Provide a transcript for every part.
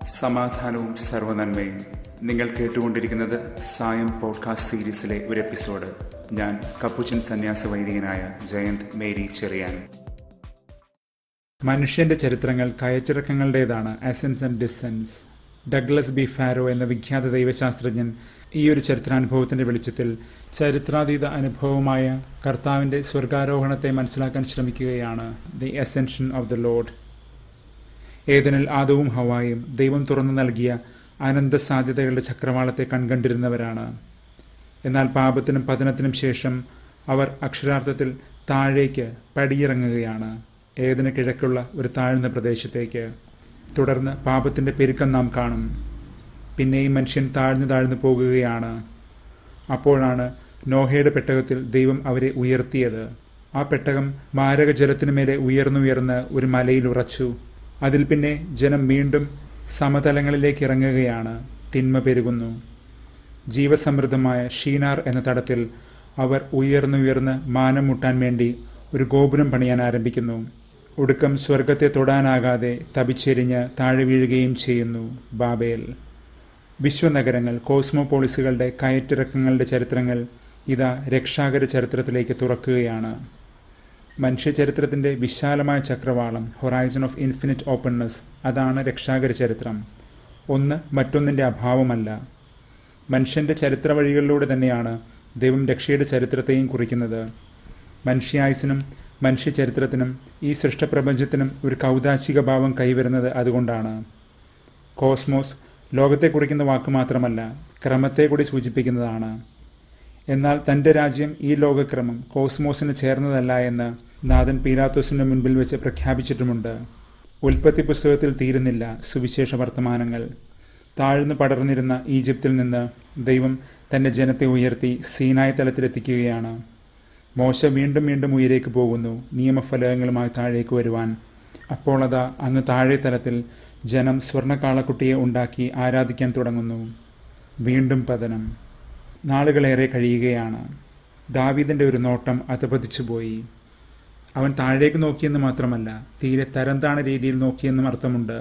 സമാധാനവും സർവനന്മയും നിങ്ങൾ കേട്ടുകൊണ്ടിരിക്കുന്നത് സായം പോഡ്കാസ്റ്റ് സീരീസിലെ ഒരു എപ്പിസോഡ് ഞാൻ കപ്പുച്ചൻ സന്യാസ വൈദികനായ ജയന്ത് മേരി ചെറിയാൻ മനുഷ്യന്റെ ചരിത്രങ്ങൾ കയറ്റിറക്കങ്ങളുടേതാണ് ascents and descents Douglas B Farrow എന്ന വിഖ്യാത ദൈവശാസ്ത്രജ്ഞൻ ഈ ഒരു ചരിത്രാനുഭവത്തിന്റെ വെളിച്ചത്തിൽ ചരിത്രാതീത അനുഭവമായ കർത്താവിന്റെ സ്വർഗാരോഹണത്തെ മനസ്സിലാക്കാൻ ശ്രമിക്കുകയാണ് the ascension of the lord ഏതനിൽ ആദവും ഹവായും ദൈവം തുറന്നു നൽകിയ അനന്ത സാധ്യതകളുടെ ചക്രവാളത്തെ കൺകണ്ടിരുന്നവരാണ് എന്നാൽ പാപത്തിനും പതനത്തിനും ശേഷം അവർ അക്ഷരാർത്ഥത്തിൽ താഴേക്ക് പടിയിറങ്ങുകയാണ് ഏതിന് കിഴക്കുള്ള ഒരു താഴ്ന്ന പ്രദേശത്തേക്ക് തുടർന്ന് പാപത്തിന്റെ പെരുക്കം നാം കാണും പിന്നെയും മനുഷ്യൻ താഴ്ന്നു താഴ്ന്നു പോകുകയാണ് അപ്പോഴാണ് നോഹയുടെ പെട്ടകത്തിൽ ദൈവം അവരെ ഉയർത്തിയത് ആ പെട്ടകം മാരക ജലത്തിനു മേലെ ഉയർന്നുയർന്ന് ഒരു മലയിൽ ഉറച്ചു അതിൽ പിന്നെ ജനം വീണ്ടും സമതലങ്ങളിലേക്ക് ഇറങ്ങുകയാണ് തിന്മ പെരുകുന്നു ജീവസമൃദ്ധമായ ഷീനാർ എന്ന തടത്തിൽ അവർ ഉയർന്നുയർന്ന് മാനം മുട്ടാൻ വേണ്ടി ഒരു ഗോപുരം പണിയാൻ ആരംഭിക്കുന്നു ഒടുക്കം സ്വർഗത്തെ തൊടാനാകാതെ തപിച്ചെരിഞ്ഞ് താഴെ വീഴുകയും ചെയ്യുന്നു ബാബേൽ വിശ്വനഗരങ്ങൾ കോസ്മോപോളിസുകളുടെ കയറ്റിറക്കങ്ങളുടെ ചരിത്രങ്ങൾ ഇതാ രക്ഷാകര ചരിത്രത്തിലേക്ക് തുറക്കുകയാണ് മനുഷ്യചരിത്രത്തിന്റെ വിശാലമായ ചക്രവാളം ഹൊറൈസൺ ഓഫ് ഇൻഫിനിറ്റ് ഓപ്പൺനെസ് അതാണ് രക്ഷാകര ചരിത്രം ഒന്ന് മറ്റൊന്നിന്റെ അഭാവമല്ല മനുഷ്യന്റെ ചരിത്ര വഴികളിലൂടെ തന്നെയാണ് ദൈവം രക്ഷയുടെ ചരിത്രത്തെയും കുറിക്കുന്നത് മനുഷ്യായുസിനും മനുഷ്യചരിത്രത്തിനും ഈ സൃഷ്ടപ്രപഞ്ചത്തിനും ഒരു കൗതാശിക ഭാവം കൈവരുന്നത് അതുകൊണ്ടാണ് കോസ്മോസ് ലോകത്തെ കുറിക്കുന്ന വാക്ക് മാത്രമല്ല ക്രമത്തെ കൂടി സൂചിപ്പിക്കുന്നതാണ് എന്നാൽ തന്റെ രാജ്യം ഈ ലോകക്രമം കോസ്മോസിന് ചേർന്നതല്ല എന്ന് നാഥൻ പീലാത്തോസിന്റെ മുൻപിൽ വെച്ച് പ്രഖ്യാപിച്ചിട്ടുമുണ്ട് ഉൽപ്പത്തി പുസ്തകത്തിൽ തീരുന്നില്ല സുവിശേഷ വർത്തമാനങ്ങൾ താഴ്ന്നു പടർന്നിരുന്ന ഈജിപ്തിൽ നിന്ന് ദൈവം തന്റെ ജനത്തെ ഉയർത്തി സീനായ തലത്തിലെത്തിക്കുകയാണ് മോശ വീണ്ടും വീണ്ടും ഉയരേക്ക് പോകുന്നു നിയമഫലകങ്ങളുമായി താഴേക്ക് വരുവാൻ അപ്പോൾ അതാ അങ്ങ് താഴെ തലത്തിൽ ജനം സ്വർണ്ണക്കാളക്കുട്ടിയെ ഉണ്ടാക്കി ആരാധിക്കാൻ തുടങ്ങുന്നു വീണ്ടും പതനം നാളുകളേറെ കഴിയുകയാണ് ദാവീദിന്റെ ഒരു നോട്ടം അധപതിച്ചുപോയി അവൻ താഴേക്ക് നോക്കിയെന്ന് മാത്രമല്ല തീരെ തരംതാണ രീതിയിൽ നോക്കിയെന്നും അർത്ഥമുണ്ട്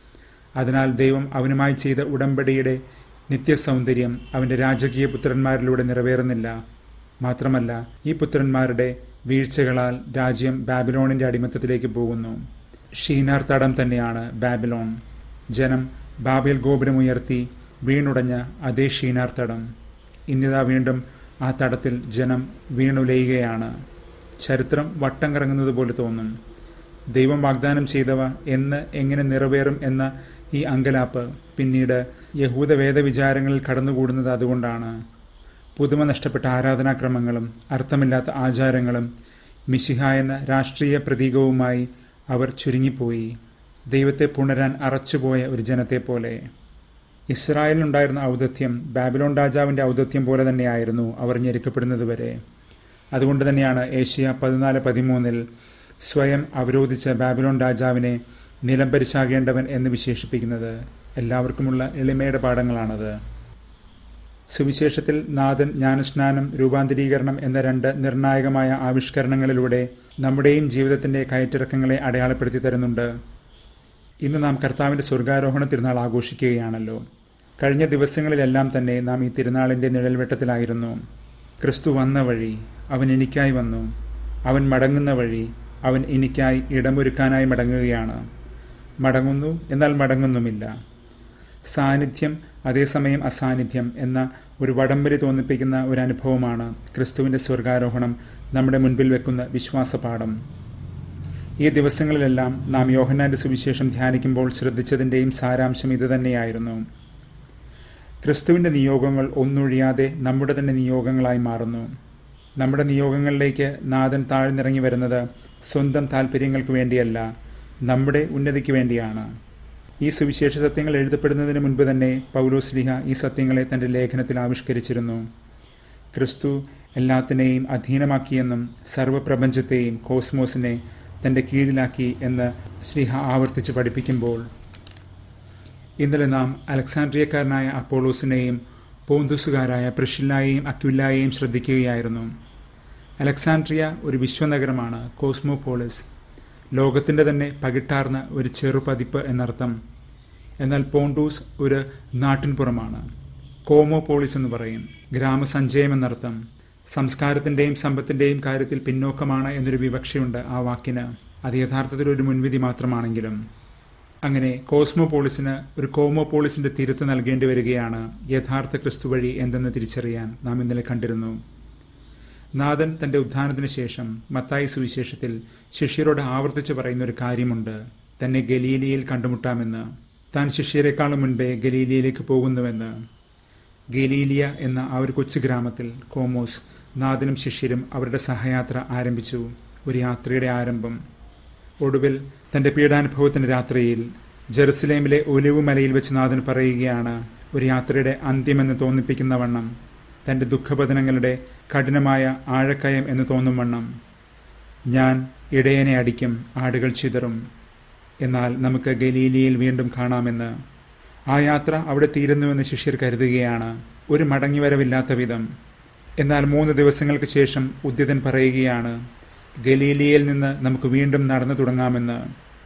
അതിനാൽ ദൈവം അവനുമായി ചെയ്ത ഉടമ്പടിയുടെ നിത്യസൗന്ദര്യം അവന്റെ രാജകീയ പുത്രന്മാരിലൂടെ നിറവേറുന്നില്ല മാത്രമല്ല ഈ പുത്രന്മാരുടെ വീഴ്ചകളാൽ രാജ്യം ബാബിലോണിന്റെ അടിമത്തത്തിലേക്ക് പോകുന്നു ഷീനാർ തടം തന്നെയാണ് ബാബിലോൺ ജനം ബാബേൽ ഗോപുരം ഉയർത്തി വീണുടഞ്ഞ അതേ ഷീനാർ തടം ഇന്നിതാ വീണ്ടും ആ തടത്തിൽ ജനം വീണുലയുകയാണ് ചരിത്രം വട്ടം കറങ്ങുന്നത് പോലെ തോന്നും ദൈവം വാഗ്ദാനം ചെയ്തവ എന്ന് എങ്ങനെ നിറവേറും എന്ന ഈ അങ്കലാപ്പ് പിന്നീട് യഹൂദ വേദവിചാരങ്ങളിൽ കടന്നുകൂടുന്നത് അതുകൊണ്ടാണ് പുതുമ നഷ്ടപ്പെട്ട ആരാധനാക്രമങ്ങളും അർത്ഥമില്ലാത്ത ആചാരങ്ങളും മിശിഹ എന്ന രാഷ്ട്രീയ പ്രതീകവുമായി അവർ ചുരുങ്ങിപ്പോയി ദൈവത്തെ പുണരാൻ അറച്ചുപോയ ഒരു ജനത്തെ പോലെ ഇസ്രായേലിനുണ്ടായിരുന്ന ഔദത്യം ബാബിലോൺ രാജാവിന്റെ ഔദത്യം പോലെ തന്നെയായിരുന്നു അവർ ഞെരുക്കപ്പെടുന്നതുവരെ അതുകൊണ്ട് തന്നെയാണ് ഏഷ്യ പതിനാല് പതിമൂന്നിൽ സ്വയം അവരോധിച്ച ബാബിലോൺ രാജാവിനെ നിലംപരിശാകേണ്ടവൻ എന്ന് വിശേഷിപ്പിക്കുന്നത് എല്ലാവർക്കുമുള്ള എളിമയുടെ പാഠങ്ങളാണത് സുവിശേഷത്തിൽ നാഥൻ ജ്ഞാനസ്നാനം രൂപാന്തരീകരണം എന്ന രണ്ട് നിർണായകമായ ആവിഷ്കരണങ്ങളിലൂടെ നമ്മുടെയും ജീവിതത്തിന്റെ കയറ്റിറക്കങ്ങളെ അടയാളപ്പെടുത്തി തരുന്നുണ്ട് ഇന്ന് നാം കർത്താവിന്റെ സ്വർഗാരോഹണ തിരുനാൾ ആഘോഷിക്കുകയാണല്ലോ കഴിഞ്ഞ ദിവസങ്ങളിലെല്ലാം തന്നെ നാം ഈ തിരുനാളിന്റെ നിഴൽവെട്ടത്തിലായിരുന്നു ക്രിസ്തു വന്ന വഴി അവൻ എനിക്കായി വന്നു അവൻ മടങ്ങുന്ന വഴി അവൻ എനിക്കായി ഇടമൊരുക്കാനായി മടങ്ങുകയാണ് മടങ്ങുന്നു എന്നാൽ മടങ്ങുന്നുമില്ല സാന്നിധ്യം അതേസമയം അസാന്നിധ്യം എന്ന ഒരു വടംവലി തോന്നിപ്പിക്കുന്ന ഒരു അനുഭവമാണ് ക്രിസ്തുവിന്റെ സ്വർഗാരോഹണം നമ്മുടെ മുൻപിൽ വെക്കുന്ന വിശ്വാസപാഠം ഈ ദിവസങ്ങളിലെല്ലാം നാം യോഹന്നാന്റെ സുവിശേഷം ധ്യാനിക്കുമ്പോൾ ശ്രദ്ധിച്ചതിന്റെയും സാരാംശം ഇതുതന്നെയായിരുന്നു ക്രിസ്തുവിന്റെ നിയോഗങ്ങൾ ഒന്നൊഴിയാതെ നമ്മുടെ തന്നെ നിയോഗങ്ങളായി മാറുന്നു നമ്മുടെ നിയോഗങ്ങളിലേക്ക് നാഥൻ താഴ്ന്നിറങ്ങി വരുന്നത് സ്വന്തം താല്പര്യങ്ങൾക്ക് വേണ്ടിയല്ല നമ്മുടെ ഉന്നതിക്ക് വേണ്ടിയാണ് ഈ സുവിശേഷ സത്യങ്ങൾ എഴുതപ്പെടുന്നതിന് മുൻപ് തന്നെ പൗലോസ്ലിഹ ഈ സത്യങ്ങളെ തന്റെ ലേഖനത്തിൽ ആവിഷ്കരിച്ചിരുന്നു ക്രിസ്തു എല്ലാത്തിനെയും അധീനമാക്കിയെന്നും സർവപ്രപഞ്ചത്തെയും കോസ്മോസിനെ തന്റെ കീഴിലാക്കി എന്ന് ശ്രീഹ ആവർത്തിച്ച് പഠിപ്പിക്കുമ്പോൾ ഇന്നലെ നാം അലക്സാണ്ട്രിയക്കാരനായ അപ്പോളോസിനെയും പോന്തുസുകാരായ പ്രിഷില്ലായെയും അക്വില്ലായെയും ശ്രദ്ധിക്കുകയായിരുന്നു അലക്സാണ്ട്രിയ ഒരു വിശ്വനഗരമാണ് കോസ്മോപോളിസ് ലോകത്തിന്റെ തന്നെ പകിട്ടാർന്ന ഒരു ചെറുപതിപ്പ് എന്നർത്ഥം എന്നാൽ പോണ്ടൂസ് ഒരു നാട്ടിൻപുറമാണ് കോമോപോളിസ് എന്ന് പറയും ഗ്രാമസഞ്ചയം എന്നർത്ഥം സംസ്കാരത്തിന്റെയും സമ്പത്തിന്റെയും കാര്യത്തിൽ പിന്നോക്കമാണ് എന്നൊരു വിവക്ഷയുണ്ട് ആ വാക്കിന് അത് യഥാർത്ഥത്തിൽ ഒരു മുൻവിധി മാത്രമാണെങ്കിലും അങ്ങനെ കോസ്മോപോളിസിന് ഒരു കോമോപോളിസിന്റെ തിരുത്ത് നൽകേണ്ടി വരികയാണ് യഥാർത്ഥ ക്രിസ്തു വഴി എന്തെന്ന് തിരിച്ചറിയാൻ നാം ഇന്നലെ കണ്ടിരുന്നു നാഥൻ തന്റെ ഉത്ഥാനത്തിന് ശേഷം മത്തായി സുവിശേഷത്തിൽ ശിഷ്യരോട് ആവർത്തിച്ച് പറയുന്ന ഒരു കാര്യമുണ്ട് തന്നെ ഗലീലിയിൽ കണ്ടുമുട്ടാമെന്ന് താൻ ശിഷ്യരെക്കാളും മുൻപേ ഗലീലിയയിലേക്ക് പോകുന്നുവെന്ന് ഗലീലിയ എന്ന ആ ഒരു കൊച്ചു ഗ്രാമത്തിൽ കോമോസ് നാഥനും ശിഷ്യരും അവരുടെ സഹയാത്ര ആരംഭിച്ചു ഒരു യാത്രയുടെ ആരംഭം ഒടുവിൽ തന്റെ പീഡാനുഭവത്തിന്റെ രാത്രിയിൽ ജെറുസലേമിലെ ഒലിവ് മലയിൽ വെച്ച് നാഥൻ പറയുകയാണ് ഒരു യാത്രയുടെ അന്ത്യമെന്ന് തോന്നിപ്പിക്കുന്ന വണ്ണം തന്റെ ദുഃഖപതനങ്ങളുടെ കഠിനമായ ആഴക്കയം എന്ന് തോന്നും വണ്ണം ഞാൻ ഇടയനെ അടിക്കും ആടുകൾ ചിതറും എന്നാൽ നമുക്ക് ഗലീലിയയിൽ വീണ്ടും കാണാമെന്ന് ആ യാത്ര അവിടെ തീരുന്നുവെന്ന് ശിഷ്യർ കരുതുകയാണ് ഒരു മടങ്ങിവരവില്ലാത്ത വിധം എന്നാൽ മൂന്ന് ദിവസങ്ങൾക്ക് ശേഷം ഉദ്യതൻ പറയുകയാണ് ഗലീലിയയിൽ നിന്ന് നമുക്ക് വീണ്ടും നടന്നു തുടങ്ങാമെന്ന്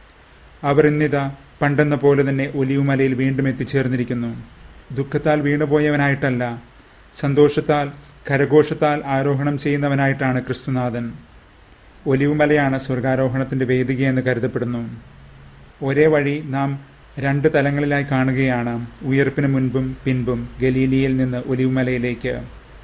അവർ ഇന്നിതാ പണ്ടെന്ന പോലെ തന്നെ ഒലിവുമലയിൽ വീണ്ടും എത്തിച്ചേർന്നിരിക്കുന്നു ദുഃഖത്താൽ വീണുപോയവനായിട്ടല്ല സന്തോഷത്താൽ കരഘോഷത്താൽ ആരോഹണം ചെയ്യുന്നവനായിട്ടാണ് ക്രിസ്തുനാഥൻ ഒലിവുമലയാണ് സ്വർഗാരോഹണത്തിന്റെ വേദികയെന്ന് കരുതപ്പെടുന്നു ഒരേ വഴി നാം രണ്ട് തലങ്ങളിലായി കാണുകയാണ് ഉയർപ്പിന് മുൻപും പിൻപും ഗലീലിയിൽ നിന്ന് ഒലിവുമലയിലേക്ക്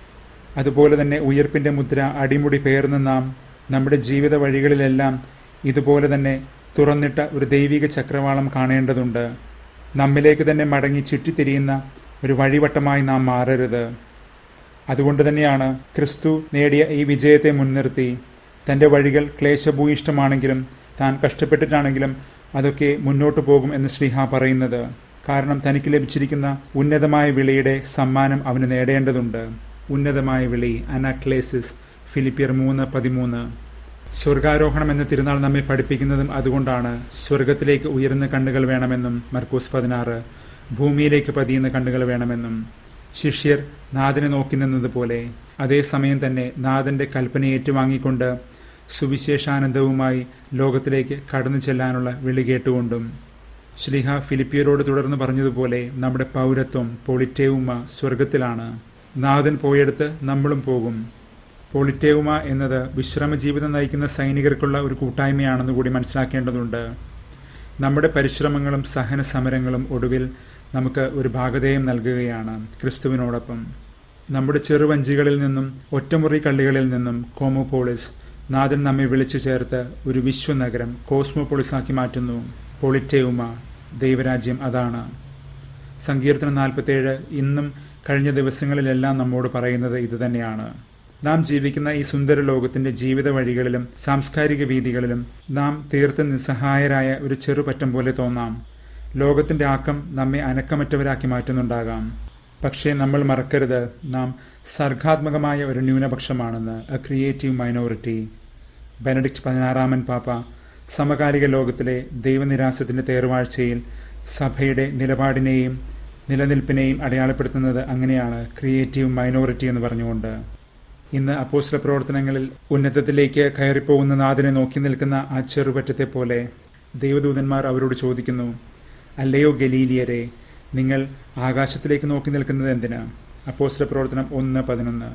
അതുപോലെ തന്നെ ഉയർപ്പിന്റെ മുദ്ര അടിമുടി പേർന്ന് നാം നമ്മുടെ ജീവിത വഴികളിലെല്ലാം ഇതുപോലെ തന്നെ തുറന്നിട്ട ഒരു ദൈവിക ചക്രവാളം കാണേണ്ടതുണ്ട് നമ്മിലേക്ക് തന്നെ മടങ്ങി ചുറ്റിത്തിരിയുന്ന ഒരു വഴിവട്ടമായി നാം മാറരുത് അതുകൊണ്ട് തന്നെയാണ് ക്രിസ്തു നേടിയ ഈ വിജയത്തെ മുൻനിർത്തി തന്റെ വഴികൾ ക്ലേശഭൂയിഷ്ടമാണെങ്കിലും താൻ കഷ്ടപ്പെട്ടിട്ടാണെങ്കിലും അതൊക്കെ മുന്നോട്ടു പോകും എന്ന് ശ്രീഹ പറയുന്നത് കാരണം തനിക്ക് ലഭിച്ചിരിക്കുന്ന ഉന്നതമായ വിളിയുടെ സമ്മാനം അവന് നേടേണ്ടതുണ്ട് ഉന്നതമായ വിളി അനാക്ലേസിസ് ഫിലിപ്പിയർ മൂന്ന് പതിമൂന്ന് സ്വർഗാരോഹണം എന്ന തിരുനാൾ നമ്മെ പഠിപ്പിക്കുന്നതും അതുകൊണ്ടാണ് സ്വർഗത്തിലേക്ക് ഉയർന്ന കണ്ണുകൾ വേണമെന്നും മർക്കൂസ് പതിനാറ് ഭൂമിയിലേക്ക് പതിയുന്ന കണ്ണുകൾ വേണമെന്നും ശിഷ്യർ നാഥനെ നോക്കി നിന്നതുപോലെ അതേസമയം തന്നെ നാഥന്റെ കൽപ്പന ഏറ്റുവാങ്ങിക്കൊണ്ട് സുവിശേഷാനന്ദവുമായി ലോകത്തിലേക്ക് കടന്നു ചെല്ലാനുള്ള വിളി കേട്ടുകൊണ്ടും ശ്രീഹ ഫിലിപ്പിയരോട് തുടർന്ന് പറഞ്ഞതുപോലെ നമ്മുടെ പൗരത്വം പൊളിറ്റേവുമ സ്വർഗത്തിലാണ് നാഥൻ പോയെടുത്ത് നമ്മളും പോകും പൊളിറ്റേവുമ എന്നത് വിശ്രമ ജീവിതം നയിക്കുന്ന സൈനികർക്കുള്ള ഒരു കൂട്ടായ്മയാണെന്ന് കൂടി മനസ്സിലാക്കേണ്ടതുണ്ട് നമ്മുടെ പരിശ്രമങ്ങളും സഹന സമരങ്ങളും ഒടുവിൽ നമുക്ക് ഒരു ഭാഗധേയം നൽകുകയാണ് ക്രിസ്തുവിനോടൊപ്പം നമ്മുടെ ചെറുവഞ്ചികളിൽ നിന്നും ഒറ്റമുറി കള്ളികളിൽ നിന്നും കോമോപോളിസ് നാഥൻ നമ്മെ വിളിച്ചു ചേർത്ത് ഒരു വിശ്വനഗരം കോസ്മോപോളിസാക്കി മാറ്റുന്നു പൊളിറ്റേവുമ ദൈവരാജ്യം അതാണ് സങ്കീർത്തനം നാൽപ്പത്തേഴ് ഇന്നും കഴിഞ്ഞ ദിവസങ്ങളിലെല്ലാം നമ്മോട് പറയുന്നത് ഇതുതന്നെയാണ് നാം ജീവിക്കുന്ന ഈ സുന്ദര ലോകത്തിന്റെ ജീവിത വഴികളിലും സാംസ്കാരിക വീതികളിലും നാം തീർത്തും നിസ്സഹായരായ ഒരു ചെറുപറ്റം പോലെ തോന്നാം ലോകത്തിന്റെ ആക്കം നമ്മെ അനക്കമറ്റവരാക്കി മാറ്റുന്നുണ്ടാകാം പക്ഷേ നമ്മൾ മറക്കരുത് നാം സർഗാത്മകമായ ഒരു ന്യൂനപക്ഷമാണെന്ന് എ ക്രിയേറ്റീവ് മൈനോറിറ്റി ബെനഡിക്ട് പതിനാറാമൻ പാപ്പ സമകാലിക ലോകത്തിലെ ദൈവനിരാസത്തിന്റെ തേർവാഴ്ചയിൽ സഭയുടെ നിലപാടിനെയും നിലനിൽപ്പിനെയും അടയാളപ്പെടുത്തുന്നത് അങ്ങനെയാണ് ക്രിയേറ്റീവ് മൈനോറിറ്റി എന്ന് പറഞ്ഞുകൊണ്ട് ഇന്ന് അപ്പോസ്റ്റല പ്രവർത്തനങ്ങളിൽ ഉന്നതത്തിലേക്ക് കയറിപ്പോകുന്ന നാഥനെ നോക്കി നിൽക്കുന്ന ആ ചെറുപറ്റത്തെ പോലെ ദൈവദൂതന്മാർ അവരോട് ചോദിക്കുന്നു അല്ലയോ ഗലീലിയരെ നിങ്ങൾ ആകാശത്തിലേക്ക് നോക്കി നിൽക്കുന്നത് എന്തിന് അപ്പോസ്റ്റല പ്രവർത്തനം ഒന്ന് പതിനൊന്ന്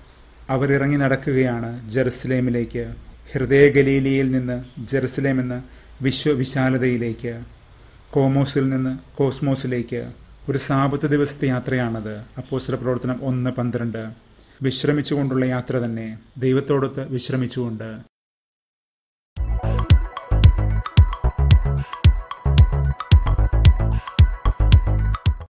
അവർ ഇറങ്ങി നടക്കുകയാണ് ജെറുസലേമിലേക്ക് ഹൃദയ ഗലീലിയിൽ നിന്ന് ജെറുസലേം എന്ന വിശ്വവിശാലതയിലേക്ക് കോമോസിൽ നിന്ന് കോസ്മോസിലേക്ക് ഒരു സാപത്ത് ദിവസത്തെ യാത്രയാണത് അപ്പോസ്റ്റല പ്രവർത്തനം ഒന്ന് പന്ത്രണ്ട് വിശ്രമിച്ചുകൊണ്ടുള്ള യാത്ര തന്നെ ദൈവത്തോടൊത്ത് വിശ്രമിച്ചുകൊണ്ട്